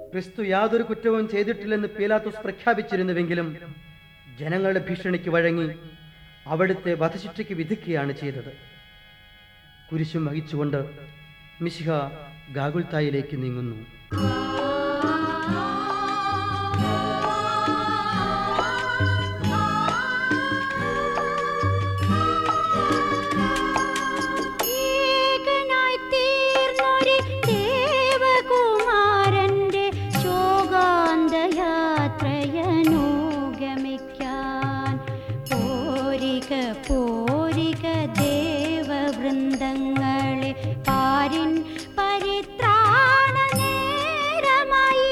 ക്രിസ്തു യാതൊരു കുറ്റവും ചെയ്തിട്ടില്ലെന്ന് പീലാത്തോസ് പ്രഖ്യാപിച്ചിരുന്നുവെങ്കിലും ജനങ്ങളുടെ ഭീഷണിക്ക് വഴങ്ങി അവിടുത്തെ വധശിക്ഷയ്ക്ക് വിധിക്കുകയാണ് ചെയ്തത് കുരിശും വഹിച്ചുകൊണ്ട് മിശിഹ ഗാഗുൽത്തായിലേക്ക് നീങ്ങുന്നു ഏകനായി തീർന്നൊരു ദേവകുമാരന്റെ ശോകാന്തയാത്രയനുഗമിക്കാൻ പോരിക പോരിക ദേവവൃന്ദങ്ങളെ പാരിൻ പരിത്രാണ നേരമായി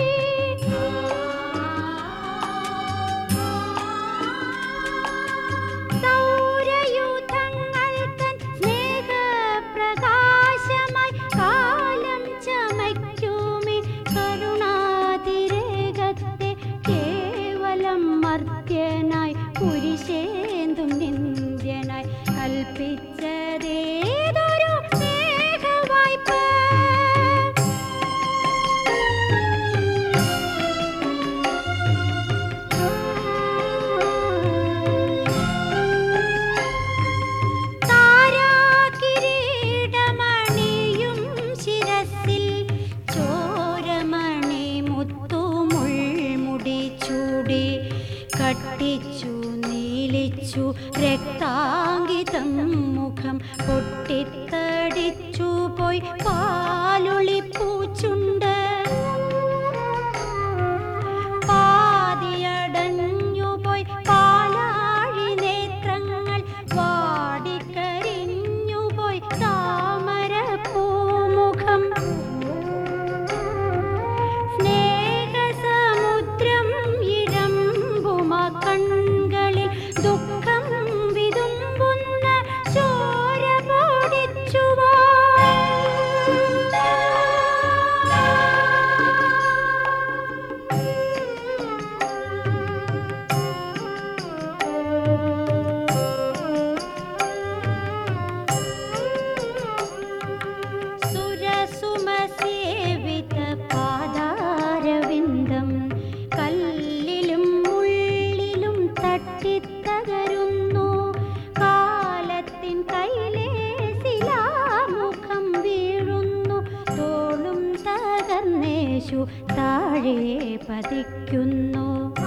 സൗരയൂഥങ്ങൾ തൻ സ്നേഹപ്രകാശമായി കാലം ചമയ്ക്കുമി കരുണാതിരേകത്തെ കേവലം മർത്യനായി കുരിശേന്തും നിന്ദ്യനായി കൽപ്പിച്ചതേതൊരു സ്നേഹവായ്പ താരാകിരീടമണിയും ശിരസിൽ ചോരമണി മുത്തുമുൾമുടി ചൂടി കട്ടിച്ചു നീലിച്ചു രക്താങ്കിതം മുഖം പൊട്ടിത്തടിച്ചു പോയി പാലൊളിപ്പൂച്ചുണ്ട് പാതിയടഞ്ഞുപോയി പാലാഴി നേത്രങ്ങൾ വാടിക്കരിഞ്ഞുപോയി താമരപ്പൂമുഖം സ്നേഹസമുദ്രം ഇരമ്പുമ കൺകളിൽ ദുഃഖം വിതുമ്പുന്ന ചോര പൊടിച്ചുവോ സുരസുമസേവിത പാദാരവിന്ദം കല്ലിലും മുള്ളിലും തട്ടിത്തകരുന്നു കാലത്തിൻ കൈലേ ശിലാമുഖം വീഴുന്നു തോളും തകർന്നേശു താഴെ പതിക്കുന്നു